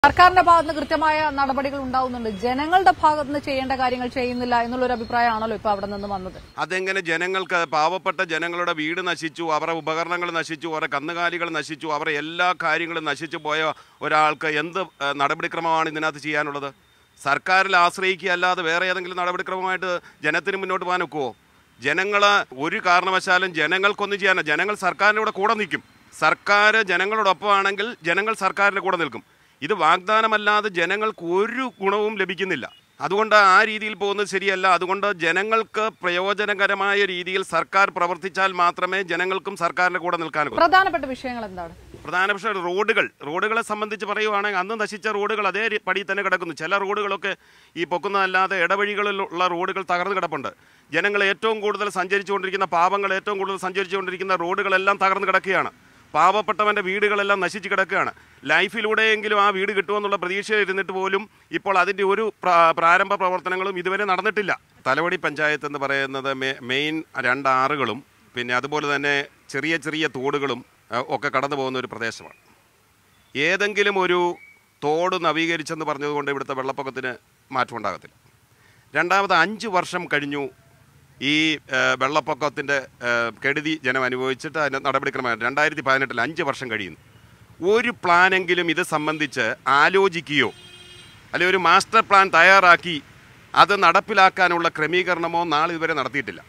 സർക്കാരിന്റെ ഭാഗത്ത് നിന്ന് കൃത്യമായ നടപടികൾ ഉണ്ടാവുന്നുണ്ട് ജനങ്ങളുടെ ഭാഗത്ത് നിന്ന് ചെയ്യേണ്ട കാര്യങ്ങൾ ചെയ്യുന്നില്ല എന്നുള്ളൊരു അഭിപ്രായമാണല്ലോ ഇപ്പൊ അവിടെ നിന്ന് വന്നത് അതെങ്ങനെ ജനങ്ങൾക്ക് പാവപ്പെട്ട ജനങ്ങളുടെ വീട് നശിച്ചു അവരുടെ ഉപകരണങ്ങൾ നശിച്ചു അവരുടെ കന്നുകാലികൾ നശിച്ചു അവരുടെ എല്ലാ കാര്യങ്ങളും നശിച്ചു പോയ ഒരാൾക്ക് എന്ത് ഏഹ്, നടപടിക്രമമാണ് ഇതിനകത്ത് ചെയ്യാനുള്ളത് സർക്കാരിൽ ആശ്രയിക്കുക അല്ലാതെ വേറെ ഏതെങ്കിലും നടപടിക്രമമായിട്ട് ജനത്തിന് മുന്നോട്ട് പോകാൻ ഒക്കുമോ ജനങ്ങൾ ഒരു കാരണവശാലും ജനങ്ങൾക്കൊന്നും ചെയ്യാനോ ജനങ്ങൾ സർക്കാരിൻ്റെ കൂടെ കൂടെ നിൽക്കും സർക്കാർ ജനങ്ങളോടൊപ്പമാണെങ്കിൽ ജനങ്ങൾ സർക്കാരിൻ്റെ കൂടെ നിൽക്കും ഇത് വാഗ്ദാനമല്ലാതെ ജനങ്ങൾക്ക് ഒരു ഗുണവും ലഭിക്കുന്നില്ല അതുകൊണ്ട് ആ രീതിയിൽ പോകുന്നത് ശരിയല്ല അതുകൊണ്ട് ജനങ്ങൾക്ക് പ്രയോജനകരമായ രീതിയിൽ സർക്കാർ പ്രവർത്തിച്ചാൽ മാത്രമേ ജനങ്ങൾക്കും സർക്കാരിൻ്റെ കൂടെ നിൽക്കാനൊക്കൂ പ്രധാനപ്പെട്ട വിഷയങ്ങൾ എന്താണ് പ്രധാനപ്പെട്ട റോഡുകൾ റോഡുകളെ സംബന്ധിച്ച് പറയുവാണെങ്കിൽ അന്ന് നശിച്ച റോഡുകൾ അതേ രി- പടി തന്നെ കിടക്കുന്നു ചില റോഡുകളൊക്കെ ഈ പൊക്കുന്നതല്ലാതെ ഇടവഴികളിലുള്ള റോഡുകൾ തകർന്നു കിടപ്പുണ്ട് ജനങ്ങൾ ഏറ്റവും കൂടുതൽ സഞ്ചരിച്ചുകൊണ്ടിരിക്കുന്ന പാവങ്ങൾ ഏറ്റവും കൂടുതൽ സഞ്ചരിച്ചുകൊണ്ടിരിക്കുന്ന റോഡുകളെല്ലാം തകർന്നു കിടക്കുകയാണ് പാവപ്പെട്ടവൻ്റെ വീടുകളെല്ലാം നശിച്ച് കിടക്കുകയാണ് ലൈഫിലൂടെയെങ്കിലും ആ വീട് കിട്ടുമെന്നുള്ള പ്രതീക്ഷയിൽ ഇരുന്നിട്ട് പോലും ഇപ്പോൾ അതിൻ്റെ ഒരു പ്രാ- പ്രാരംഭ പ്രവർത്തനങ്ങളും ഇതുവരെ നടന്നിട്ടില്ല തലവടി പഞ്ചായത്ത് എന്ന് പറയുന്നത് മെ- മെയിൻ രണ്ട് ആറുകളും പിന്നെ അതുപോലെ തന്നെ ചെറിയ ചെറിയ തോടുകളും അഹ് ഒക്കെ കടന്നു പോകുന്ന ഒരു പ്രദേശമാണ് ഏതെങ്കിലും ഒരു തോട് നവീകരിച്ചെന്ന് പറഞ്ഞതുകൊണ്ട് ഇവിടുത്തെ വെള്ളപ്പൊക്കത്തിന് മാറ്റമുണ്ടാകത്തില്ല രണ്ടാമത് അഞ്ച് വർഷം കഴിഞ്ഞു ഈ ഏഹ്, വെള്ളപ്പൊക്കത്തിൻ്റെ ഏഹ്, കെടുതി ജനം അനുഭവിച്ചിട്ട് അതിന് നടപടിക്രമം രണ്ടായിരത്തി പതിനെട്ടിൽ അഞ്ച് വർഷം കഴിയുന്നു ഒരു പ്ലാനെങ്കിലും ഇത് സംബന്ധിച്ച് ആലോചിക്കുകയോ അല്ലെങ്കിൽ ഒരു മാസ്റ്റർ പ്ലാൻ തയ്യാറാക്കി അത് നടപ്പിലാക്കാനുള്ള ക്രമീകരണമോ നാളെ ഇതുവരെ നടത്തിയിട്ടില്ല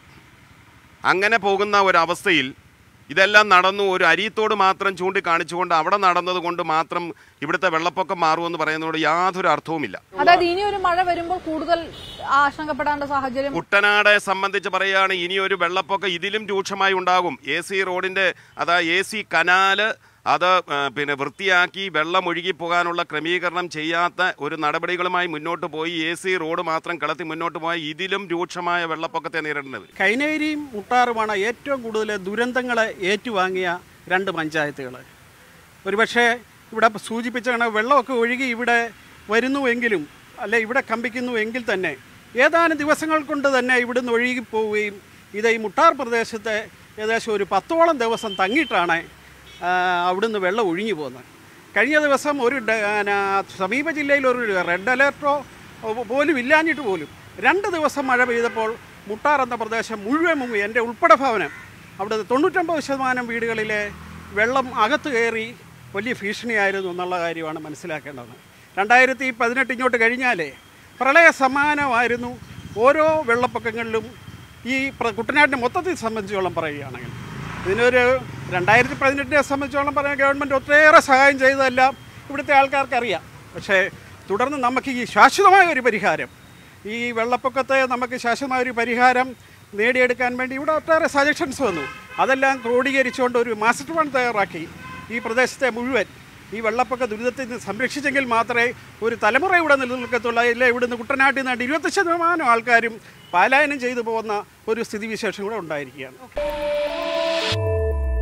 അങ്ങനെ പോകുന്ന ഒരവസ്ഥയിൽ ഇതെല്ലാം നടന്നു ഒരു അരിയത്തോട് മാത്രം ചൂണ്ടിക്കാണിച്ചുകൊണ്ട് അവിടെ നടന്നത് കൊണ്ട് മാത്രം ഇവിടുത്തെ വെള്ളപ്പൊക്കം മാറുമെന്ന് പറയുന്നതോട് യാതൊരു അർത്ഥവുമില്ല അതായത് ഇനി ഒരു മഴ വരുമ്പോൾ കൂടുതൽ ആശങ്കപ്പെടേണ്ട സാഹചര്യം കുട്ടനാടെ സംബന്ധിച്ച് പറയുകയാണ് ഇനി ഒരു വെള്ളപ്പൊക്കം ഇതിലും രൂക്ഷമായി ഉണ്ടാകും എ സി റോഡിൻ്റെ അതാ എ സി കനാല് അത് ആ, പിന്നെ വൃത്തിയാക്കി വെള്ളം ഒഴുകി പോകാനുള്ള ക്രമീകരണം ചെയ്യാത്ത ഒരു നടപടികളുമായി മുന്നോട്ട് പോയി എ സി റോഡ് മാത്രം കിളത്തി മുന്നോട്ട് പോയി ഇതിലും രൂക്ഷമായ വെള്ളപ്പൊക്കത്തെ നേരിടേണ്ടത് കൈനേരിയും മുട്ടാറുമാണ് ഏറ്റവും കൂടുതൽ ദുരന്തങ്ങളെ ഏറ്റുവാങ്ങിയ രണ്ട് പഞ്ചായത്തുകൾ ഒരുപക്ഷെ ഇവിടെ സൂചിപ്പിച്ച കണക്ക് വെള്ളമൊക്കെ ഒഴുകി ഇവിടെ വരുന്നുവെങ്കിലും അല്ലെ ഇവിടെ കമ്പിക്കുന്നു എങ്കിൽ തന്നെ ഏതാനും ദിവസങ്ങൾ കൊണ്ട് തന്നെ ഇവിടുന്ന് ഒഴുകി പോവുകയും ഇത് ഈ മുട്ടാർ പ്രദേശത്തെ ഏകദേശം ഒരു പത്തോളം ദിവസം തങ്ങിയിട്ടാണ് ആ, അവിടുന്ന് വെള്ളം ഒഴുകി പോകുന്നത് കഴിഞ്ഞ ദിവസം ഒരു ഡ- ആ, സമീപ ജില്ലയിൽ ഒരു റെഡ് അലേർട്ടോ പോലും ഇല്ലാഞ്ഞിട്ട് പോലും രണ്ട് ദിവസം മഴ പെയ്തപ്പോൾ മുട്ടാർ എന്ന പ്രദേശം മുഴുവൻ മുങ്ങി എൻ്റെ ഉൾപ്പെടെ ഭവനം അവിടുത്തെ തൊണ്ണൂറ്റൊമ്പത് ശതമാനം വീടുകളിലെ വെള്ളം അകത്ത് കയറി വലിയ ഭീഷണിയായിരുന്നു എന്നുള്ള കാര്യമാണ് മനസ്സിലാക്കേണ്ടത് രണ്ടായിരത്തി പതിനെട്ട് ഇങ്ങോട്ട് കഴിഞ്ഞാലേ പ്രളയ സമാനമായിരുന്നു ഓരോ വെള്ളപ്പൊക്കങ്ങളിലും ഈ പ്ര- കുട്ടനാടിനെ മൊത്തത്തിൽ സംബന്ധിച്ചോളം പറയുകയാണെങ്കിൽ ഇതിനൊരു രണ്ടായിരത്തി പതിനെട്ടിനെ സംബന്ധിച്ചോളം പറയാൻ ഗവൺമെൻറ് ഒട്ടേറെ സഹായം ചെയ്തതെല്ലാം ഇവിടുത്തെ ആൾക്കാർക്ക് അറിയാം പക്ഷേ തുടർന്ന് നമുക്ക് ഈ ശാശ്വതമായ ഒരു പരിഹാരം ഈ വെള്ളപ്പൊക്കത്തെ നമുക്ക് ശാശ്വതമായ ഒരു പരിഹാരം നേടിയെടുക്കാൻ വേണ്ടി ഇവിടെ ഒട്ടേറെ സജഷൻസ് വന്നു അതെല്ലാം ക്രോഡീകരിച്ചുകൊണ്ട് ഒരു മാസ്റ്റർ പ്ലാൻ തയ്യാറാക്കി ഈ പ്രദേശത്തെ മുഴുവൻ ഈ വെള്ളപ്പൊക്ക ദുരിതത്തിൽ നിന്ന് സംരക്ഷിച്ചെങ്കിൽ മാത്രമേ ഒരു തലമുറ ഇവിടെ നിലനിൽക്കത്തുള്ളൂ ഇല്ല ഇവിടുന്ന് കുട്ടനാട്ടിൽ നിന്നാണ്ട് ഇരുപത്തി ശതമാനം ആൾക്കാരും പലായനം ചെയ്തു പോകുന്ന ഒരു സ്ഥിതിവിശേഷം കൂടെ ഉണ്ടായിരിക്കുകയാണ്